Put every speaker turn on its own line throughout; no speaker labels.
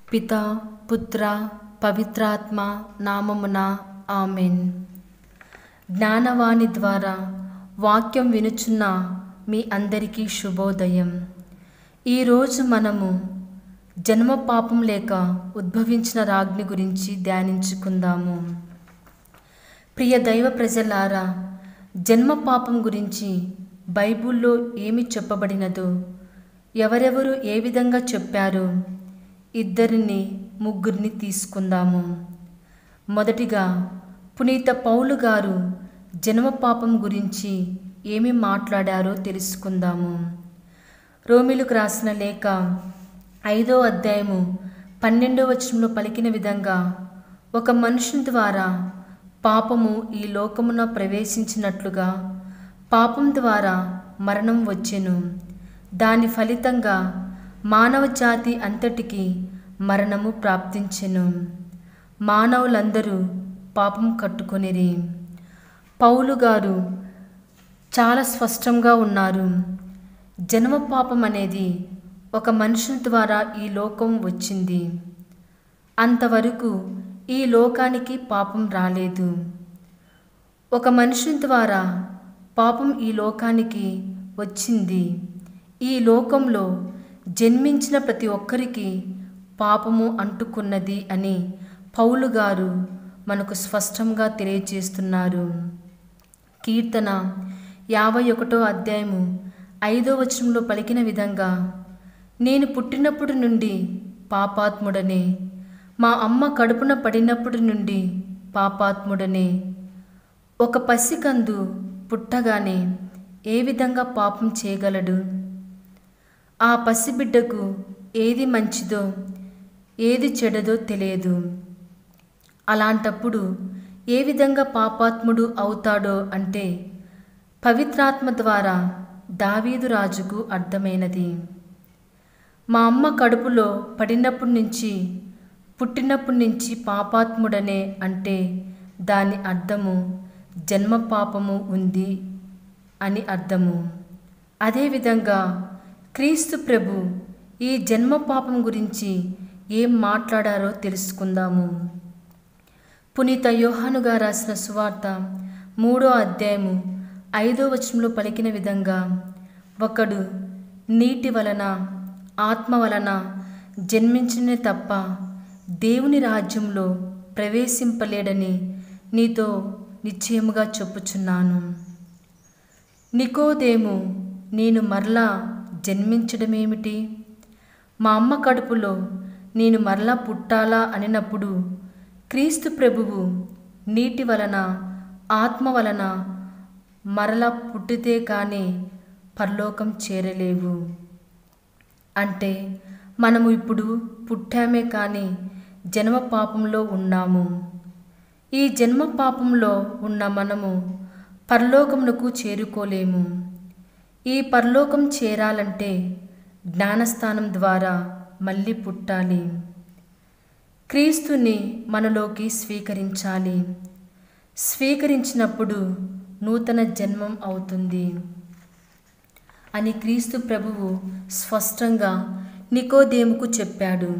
పిత పుత్ర పవిత్రాత్మ నామమున ఆమెన్ జ్ఞానవాణి ద్వారా వాక్యం వినుచున్న మీ అందరికీ శుభోదయం ఈరోజు మనము జన్మ పాపం లేక ఉద్భవించిన రాజ్ఞి గురించి ధ్యానించుకుందాము ప్రియ దైవ ప్రజలారా జన్మ పాపం గురించి బైబిల్లో ఏమి చెప్పబడినదో ఎవరెవరు ఏ విధంగా చెప్పారో ఇద్దరిని ముగ్గురిని తీసుకుందాము మొదటిగా పునీత పౌలు గారు జన్మ పాపం గురించి ఏమి మాట్లాడారో తెలుసుకుందాము రోమిలకు రాసిన లేఖ ఐదో అధ్యాయము పన్నెండో వచనంలో పలికిన విధంగా ఒక మనుషుని ద్వారా పాపము ఈ లోకమున ప్రవేశించినట్లుగా పాపం ద్వారా మరణం వచ్చెను దాని ఫలితంగా మానవ జాతి అంతటికి మరణము ప్రాప్తించెను మానవులందరూ పాపం కట్టుకొనిరి పౌలు గారు చాలా స్పష్టంగా ఉన్నారు జన్మ పాపం అనేది ఒక మనుషుని ద్వారా ఈ లోకం వచ్చింది అంతవరకు ఈ లోకానికి పాపం రాలేదు ఒక మనుషుని ద్వారా పాపం ఈ లోకానికి వచ్చింది ఈ లోకంలో జన్మించిన ప్రతి ఒక్కరికి పాపము అంటుకున్నది అని పౌలు గారు మనకు స్పష్టంగా తెలియజేస్తున్నారు కీర్తన యాభై ఒకటో అధ్యాయము ఐదో వచనంలో పలికిన విధంగా నేను పుట్టినప్పటి నుండి పాపాత్ముడనే మా అమ్మ కడుపున పడినప్పటి నుండి పాపాత్ముడనే ఒక పసికందు పుట్టగానే ఏ విధంగా పాపం చేయగలడు ఆ పసిబిడ్డకు ఏది మంచిదో ఏది చెడదో తెలియదు అలాంటప్పుడు ఏ విధంగా పాపాత్ముడు అవుతాడో అంటే పవిత్రాత్మ ద్వారా దావీదు రాజుకు అర్థమైనది మా అమ్మ కడుపులో పడినప్పటి నుంచి పుట్టినప్పటి నుంచి పాపాత్ముడనే అంటే దాని అర్థము జన్మ పాపము ఉంది అని అర్థము అదేవిధంగా క్రీస్తు ప్రభు ఈ జన్మ పాపం గురించి ఏం మాట్లాడారో తెలుసుకుందాము పునీత యోహానుగా రాసిన సువార్త మూడో అధ్యాయము ఐదో వచనంలో పలికిన విధంగా ఒకడు నీటి వలన ఆత్మ వలన జన్మించిన తప్ప దేవుని రాజ్యంలో ప్రవేశింపలేడని నీతో నిశ్చయముగా చెప్పుచున్నాను నికోదేము నేను మరలా జన్మించడమేమిటి మా అమ్మ కడుపులో నేను మరలా పుట్టాలా అనినప్పుడు క్రీస్తు ప్రభువు నీటి వలన ఆత్మ వలన మరలా పుట్టితే కానీ పరలోకం చేరలేవు అంటే మనము ఇప్పుడు పుట్టామే కానీ జన్మ పాపంలో ఉన్నాము ఈ జన్మ పాపంలో ఉన్న మనము పరలోకమునకు చేరుకోలేము ఈ పరలోకం చేరాలంటే జ్ఞానస్థానం ద్వారా మళ్ళీ పుట్టాలి క్రీస్తుని మనలోకి స్వీకరించాలి స్వీకరించినప్పుడు నూతన జన్మం అవుతుంది అని క్రీస్తు ప్రభువు స్పష్టంగా నికోదేముకు చెప్పాడు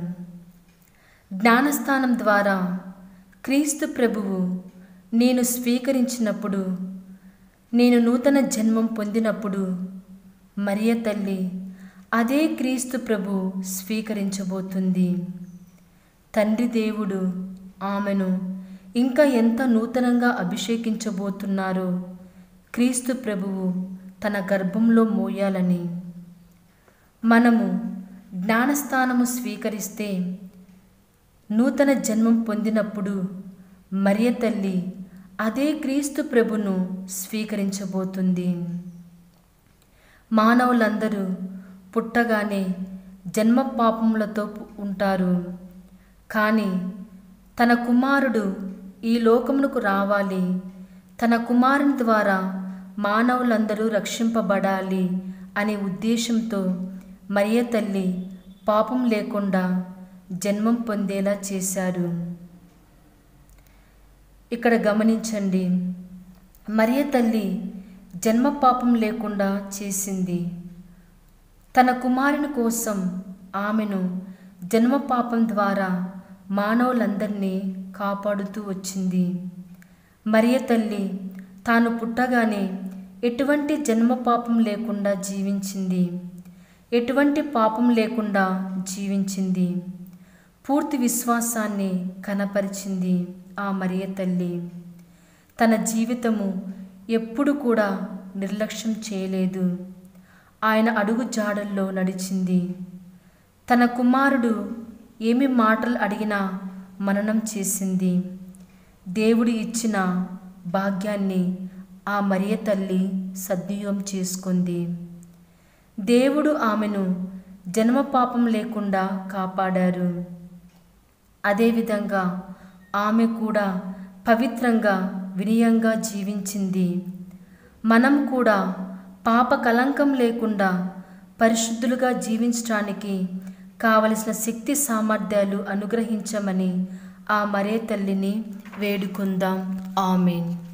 జ్ఞానస్థానం ద్వారా క్రీస్తు ప్రభువు నేను స్వీకరించినప్పుడు నేను నూతన జన్మం పొందినప్పుడు మరియ తల్లి అదే క్రీస్తు ప్రభు స్వీకరించబోతుంది తండ్రి దేవుడు ఆమెను ఇంకా ఎంత నూతనంగా అభిషేకించబోతున్నారో క్రీస్తు ప్రభువు తన గర్భంలో మోయాలని మనము జ్ఞానస్థానము స్వీకరిస్తే నూతన జన్మం పొందినప్పుడు మరియ తల్లి అదే క్రీస్తు ప్రభును స్వీకరించబోతుంది మానవులందరూ పుట్టగానే జన్మ పాపములతో ఉంటారు కానీ తన కుమారుడు ఈ లోకమునకు రావాలి తన కుమారుని ద్వారా మానవులందరూ రక్షింపబడాలి అనే ఉద్దేశంతో మరియ తల్లి పాపం లేకుండా జన్మం పొందేలా చేశారు ఇక్కడ గమనించండి మరియ తల్లి జన్మ పాపం లేకుండా చేసింది తన కుమారుని కోసం ఆమెను జన్మ పాపం ద్వారా మానవులందరినీ కాపాడుతూ వచ్చింది మరియ తల్లి తాను పుట్టగానే ఎటువంటి జన్మ పాపం లేకుండా జీవించింది ఎటువంటి పాపం లేకుండా జీవించింది పూర్తి విశ్వాసాన్ని కనపరిచింది ఆ మరియ తల్లి తన జీవితము ఎప్పుడు కూడా నిర్లక్ష్యం చేయలేదు ఆయన అడుగు జాడల్లో నడిచింది తన కుమారుడు ఏమి మాటలు అడిగినా మననం చేసింది దేవుడు ఇచ్చిన భాగ్యాన్ని ఆ మరియ తల్లి సద్వినియోగం చేసుకుంది దేవుడు ఆమెను జన్మ పాపం లేకుండా కాపాడారు అదేవిధంగా ఆమె కూడా పవిత్రంగా వినయంగా జీవించింది మనం కూడా పాప కలంకం లేకుండా పరిశుద్ధులుగా జీవించడానికి కావలసిన శక్తి సామర్థ్యాలు అనుగ్రహించమని ఆ మరే తల్లిని వేడుకుందాం ఆమెన్